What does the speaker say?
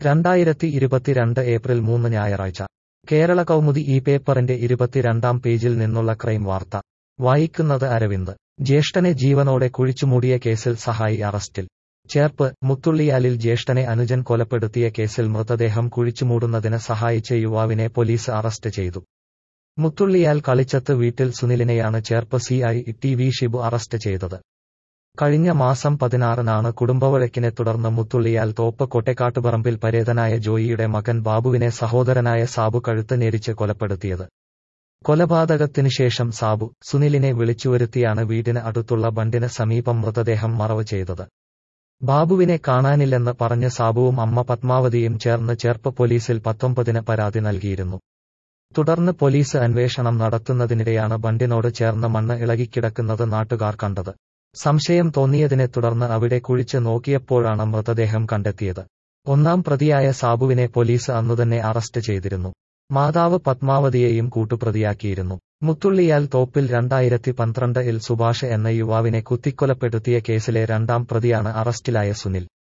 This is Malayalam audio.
രണ്ടായിരത്തി ഇരുപത്തിരണ്ട് ഏപ്രിൽ മൂന്ന് ഞായറാഴ്ച കേരള കൗമുദി ഈ പേപ്പറിന്റെ ഇരുപത്തിരണ്ടാം പേജിൽ നിന്നുള്ള ക്രൈം വാർത്ത വായിക്കുന്നത് അരവിന്ദ് ജ്യേഷ്ഠനെ ജീവനോടെ കുഴിച്ചുമൂടിയ കേസിൽ സഹായി അറസ്റ്റിൽ ചേർപ്പ് മുത്തുള്ളിയാലിൽ ജ്യേഷ്ഠനെ അനുജൻ കൊലപ്പെടുത്തിയ കേസിൽ മൃതദേഹം കുഴിച്ചുമൂടുന്നതിന് സഹായിച്ച യുവാവിനെ പോലീസ് അറസ്റ്റ് ചെയ്തു മുത്തുള്ളിയാൽ കളിച്ചത്ത് വീട്ടിൽ സുനിലിനെയാണ് Cherpu C I T V Shibu arrest ചെയ്തത് കഴിഞ്ഞ മാസം പതിനാറിനാണ് കുടുംബവഴക്കിനെ തുടർന്ന് മുത്തുള്ളിയാൽ തോപ്പ് കൊട്ടേക്കാട്ടുപറമ്പിൽ പരേതനായ ജോയിയുടെ മകൻ ബാബുവിനെ സഹോദരനായ സാബു കഴുത്ത് ഞെരിച്ച് കൊലപ്പെടുത്തിയത് കൊലപാതകത്തിനു ശേഷം സാബു സുനിലിനെ വിളിച്ചുവരുത്തിയാണ് വീടിന് അടുത്തുള്ള ബണ്ടിന് സമീപം മൃതദേഹം മറവ് ചെയ്തത് ബാബുവിനെ കാണാനില്ലെന്ന് പറഞ്ഞ് സാബുവും അമ്മ പത്മാവതിയും ചേർന്ന് ചേർപ്പ് പോലീസിൽ പത്തൊമ്പതിന് പരാതി നൽകിയിരുന്നു തുടർന്ന് പോലീസ് അന്വേഷണം നടത്തുന്നതിനിടെയാണ് ബണ്ടിനോട് ചേർന്ന് മണ്ണ് ഇളകിക്കിടക്കുന്നത് നാട്ടുകാർ കണ്ടത് സംശയം തോന്നിയതിനെ തുടർന്ന് അവിടെ കുഴിച്ച് നോക്കിയപ്പോഴാണ് മൃതദേഹം കണ്ടെത്തിയത് ഒന്നാം പ്രതിയായ സാബുവിനെ പോലീസ് അന്നുതന്നെ അറസ്റ്റ് ചെയ്തിരുന്നു മാതാവ് പത്മാവതിയെയും കൂട്ടുപ്രതിയാക്കിയിരുന്നു മുത്തുള്ളിയാൽ തോപ്പിൽ രണ്ടായിരത്തി പന്ത്രണ്ട് ഇൽ സുഭാഷ് എന്ന യുവാവിനെ കുത്തിക്കൊലപ്പെടുത്തിയ കേസിലെ രണ്ടാം പ്രതിയാണ് അറസ്റ്റിലായ സുനിൽ